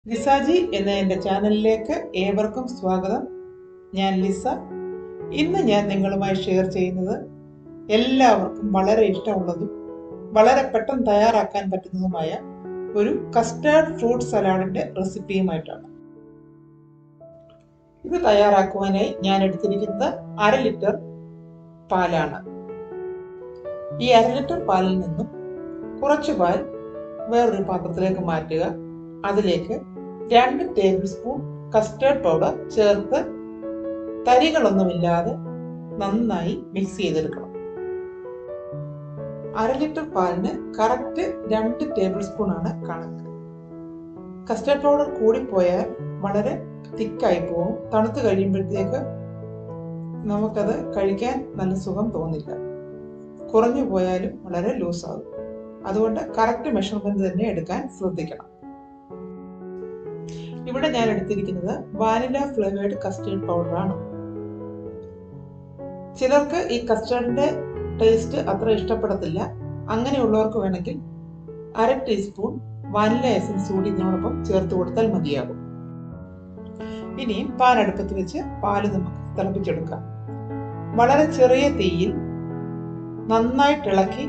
ലിസാജി എന്ന എൻ്റെ ചാനലിലേക്ക് ഏവർക്കും സ്വാഗതം ഞാൻ ലിസ ഇന്ന് ഞാൻ നിങ്ങളുമായി ഷെയർ ചെയ്യുന്നത് എല്ലാവർക്കും വളരെ ഇഷ്ടമുള്ളതും വളരെ പെട്ടെന്ന് തയ്യാറാക്കാൻ പറ്റുന്നതുമായ ഒരു കസ്റ്റാർഡ് ഫ്രൂട്ട് സലാഡിൻ്റെ റെസിപ്പിയുമായിട്ടാണ് ഇത് തയ്യാറാക്കുവാനായി ഞാൻ എടുത്തിരിക്കുന്നത് അര ലിറ്റർ പാലാണ് ഈ അര ലിറ്റർ പാലിൽ നിന്നും കുറച്ച് പാൽ വേറൊരു പാത്രത്തിലേക്ക് മാറ്റുക അതിലേക്ക് രണ്ട് ടേബിൾ സ്പൂൺ കസ്റ്റേർഡ് പൗഡർ ചേർത്ത് തരികളൊന്നുമില്ലാതെ നന്നായി മിക്സ് ചെയ്തെടുക്കണം അര ലിറ്റർ പാലിന് കറക്റ്റ് രണ്ട് ടേബിൾ സ്പൂൺ ആണ് കണക്ക് കസ്റ്റേർഡ് പൗഡർ കൂടിപ്പോയാൽ വളരെ തിക്കായി പോകും തണുത്ത് കഴിയുമ്പോഴത്തേക്ക് നമുക്കത് കഴിക്കാൻ നല്ല സുഖം തോന്നില്ല കുറഞ്ഞു പോയാലും വളരെ ലൂസാകും അതുകൊണ്ട് കറക്റ്റ് മെഷർമെന്റ് തന്നെ എടുക്കാൻ ശ്രദ്ധിക്കണം ഇവിടെ ഞാൻ എടുത്തിരിക്കുന്നത് വാനില ഫ്ലേവേർഡ് കസ്റ്റേർഡ് പൗഡറാണ് ചിലർക്ക് ഈ കസ്റ്റേർഡിന്റെ ടേസ്റ്റ് അത്ര ഇഷ്ടപ്പെടത്തില്ല അങ്ങനെയുള്ളവർക്ക് വേണമെങ്കിൽ അര ടീസ്പൂൺ വാനില എസൻസ് കൂടി ഇതിനോടൊപ്പം ചേർത്ത് കൊടുത്താൽ മതിയാകും ഇനിയും പാൻ അടുപ്പത്ത് വെച്ച് പാല് നമുക്ക് തിളപ്പിച്ചെടുക്കാം വളരെ ചെറിയ തീയിൽ നന്നായിട്ട് ഇളക്കി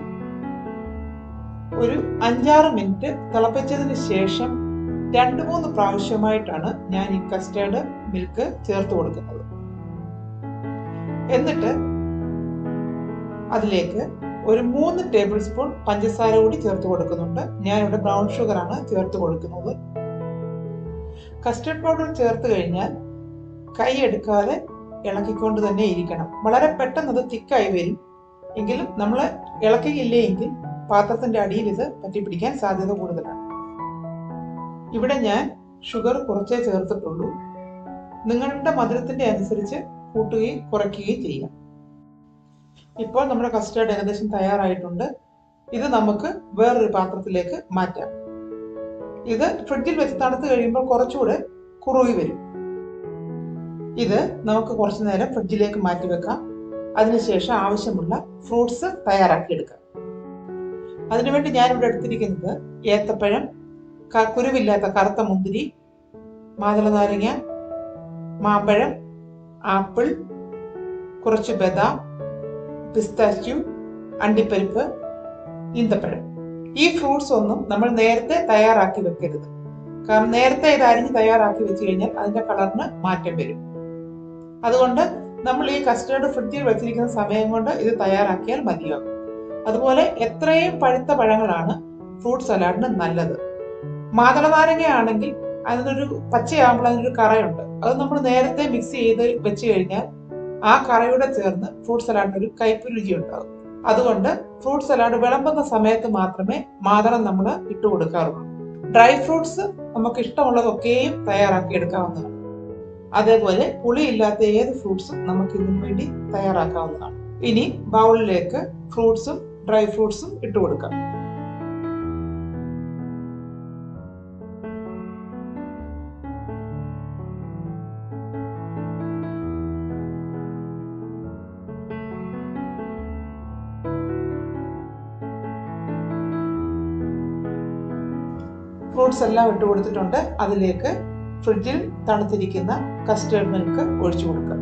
ഒരു അഞ്ചാറ് മിനിറ്റ് തിളപ്പിച്ചതിന് ശേഷം രണ്ട് മൂന്ന് പ്രാവശ്യമായിട്ടാണ് ഞാൻ ഈ കസ്റ്റേർഡ് മിൽക്ക് ചേർത്ത് കൊടുക്കുന്നത് എന്നിട്ട് അതിലേക്ക് ഒരു മൂന്ന് ടേബിൾ സ്പൂൺ പഞ്ചസാര കൂടി ചേർത്ത് കൊടുക്കുന്നുണ്ട് ഞാനിവിടെ ബ്രൗൺ ഷുഗർ ആണ് ചേർത്ത് കൊടുക്കുന്നത് കസ്റ്റേർഡ് പൗഡർ ചേർത്ത് കഴിഞ്ഞാൽ കൈ എടുക്കാതെ ഇളക്കിക്കൊണ്ട് തന്നെ ഇരിക്കണം വളരെ പെട്ടെന്ന് അത് തിക്കായി വരും എങ്കിലും നമ്മൾ ഇളക്കിയില്ലേ എങ്കിൽ പാത്രത്തിന്റെ അടിയിൽ ഇത് പറ്റിപ്പിടിക്കാൻ സാധ്യത കൂടുതലാണ് ഇവിടെ ഞാൻ ഷുഗർ കുറച്ചേ ചേർത്തിട്ടുള്ളൂ നിങ്ങളുടെ മധുരത്തിന്റെ അനുസരിച്ച് കൂട്ടുകയും കുറയ്ക്കുകയും ചെയ്യാം ഇപ്പോൾ നമ്മുടെ കസ്റ്റേർഡ് ഏകദേശം തയ്യാറായിട്ടുണ്ട് ഇത് നമുക്ക് വേറൊരു പാത്രത്തിലേക്ക് മാറ്റാം ഇത് ഫ്രിഡ്ജിൽ വെച്ച് തണുത്ത് കഴിയുമ്പോൾ കുറച്ചുകൂടെ കുറുകി വരും ഇത് നമുക്ക് കുറച്ചു നേരം ഫ്രിഡ്ജിലേക്ക് മാറ്റി വെക്കാം അതിനുശേഷം ആവശ്യമുള്ള ഫ്രൂട്ട്സ് തയ്യാറാക്കിയെടുക്കാം അതിനുവേണ്ടി ഞാനിവിടെ എടുത്തിരിക്കുന്നത് ഏത്തപ്പഴം കുരുവില്ലാത്ത കറുത്ത മുന്തിരി മാതള നാരങ്ങ മാമ്പഴം ആപ്പിൾ കുറച്ച് ബദാം പിസ്താച്യു അണ്ടിപ്പരിപ്പ് ഈന്തപ്പഴം ഈ ഫ്രൂട്ട്സ് ഒന്നും നമ്മൾ നേരത്തെ തയ്യാറാക്കി വെക്കരുത് കാരണം നേരത്തെ ഇത് അരിഞ്ഞ് തയ്യാറാക്കി വെച്ച് കഴിഞ്ഞാൽ അതിന്റെ കളറിന് മാറ്റം വരും അതുകൊണ്ട് നമ്മൾ ഈ കസ്റ്റേർഡ് ഫ്രിഡ്ജിൽ വെച്ചിരിക്കുന്ന സമയം കൊണ്ട് ഇത് തയ്യാറാക്കിയാൽ മതിയാകും അതുപോലെ എത്രയും പഴുത്ത പഴങ്ങളാണ് ഫ്രൂട്ട് സലാഡിന് നല്ലത് മാതള നാരങ്ങ ആണെങ്കിൽ അതിനൊരു പച്ചയാകുമ്പോൾ അതിനൊരു കറയുണ്ട് അത് നമ്മൾ നേരത്തെ മിക്സ് ചെയ്ത് വെച്ച് കഴിഞ്ഞാൽ ആ കറയുടെ ചേർന്ന് ഫ്രൂട്ട് സലാഡിന് ഒരു കയ്പ് രുചി ഉണ്ടാകും അതുകൊണ്ട് ഫ്രൂട്ട് സലാഡ് വിളമ്പുന്ന സമയത്ത് മാത്രമേ മാതളം നമ്മൾ ഇട്ട് കൊടുക്കാറുള്ളൂ ഡ്രൈ ഫ്രൂട്ട്സ് നമുക്ക് ഇഷ്ടമുള്ളതൊക്കെയും തയ്യാറാക്കി എടുക്കാവുന്നതാണ് അതേപോലെ പുളിയില്ലാത്ത ഏത് ഫ്രൂട്ട്സും നമുക്ക് ഇതിനു വേണ്ടി തയ്യാറാക്കാവുന്നതാണ് ഇനി ബൗളിലേക്ക് ഫ്രൂട്ട്സും ഡ്രൈ ഫ്രൂട്ട്സും ഇട്ട് കൊടുക്കാം ഫ്രൂട്ട്സ് എല്ലാം ഇട്ട് കൊടുത്തിട്ടുണ്ട് അതിലേക്ക് ഫ്രിഡ്ജിൽ തണുത്തിരിക്കുന്ന കസ്റ്റേർഡ് മിൽക്ക് ഒഴിച്ചു കൊടുക്കുക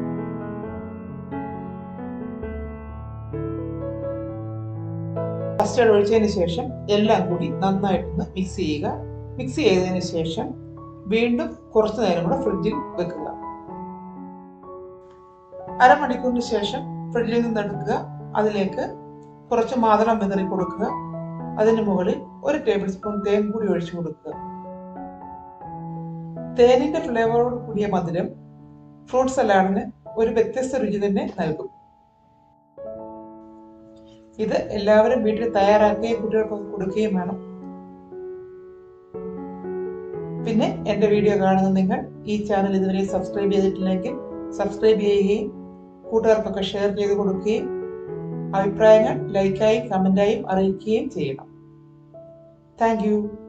കസ്റ്റേർഡ് ഒഴിച്ചതിന് ശേഷം എല്ലാം കൂടി നന്നായിട്ടൊന്ന് മിക്സ് ചെയ്യുക മിക്സ് ചെയ്തതിന് ശേഷം വീണ്ടും കുറച്ചു നേരം കൂടെ ഫ്രിഡ്ജിൽ വെക്കുക അരമണിക്കൂറിന് ശേഷം ഫ്രിഡ്ജിൽ നിന്ന് എടുക്കുക അതിലേക്ക് കുറച്ച് മാതളം വിതറി കൊടുക്കുക അതിന് മുകളിൽ ഒരു ടേബിൾ സ്പൂൺ തേൻ കൂടി ഒഴിച്ചു കൊടുക്കുക തേനിന്റെ ഫ്ലേവറോട് കൂടിയ മധുരം ഫ്രൂട്ട് സലാഡിന് ഒരു വ്യത്യസ്ത രുചി തന്നെ നൽകും ഇത് എല്ലാവരും വീട്ടിൽ തയ്യാറാക്കുകയും കുട്ടികൾക്ക് കൊടുക്കുകയും വേണം പിന്നെ എൻ്റെ വീഡിയോ കാണുന്ന നിങ്ങൾ ഈ ചാനൽ ഇതുവരെ സബ്സ്ക്രൈബ് ചെയ്തിട്ടില്ലെങ്കിൽ സബ്സ്ക്രൈബ് ചെയ്യുകയും കൂട്ടുകാർക്കൊക്കെ ഷെയർ ചെയ്ത് കൊടുക്കുകയും അഭിപ്രായങ്ങൾ ലൈക്കായും കമൻ്റായും അറിയിക്കുകയും ചെയ്യണം താങ്ക്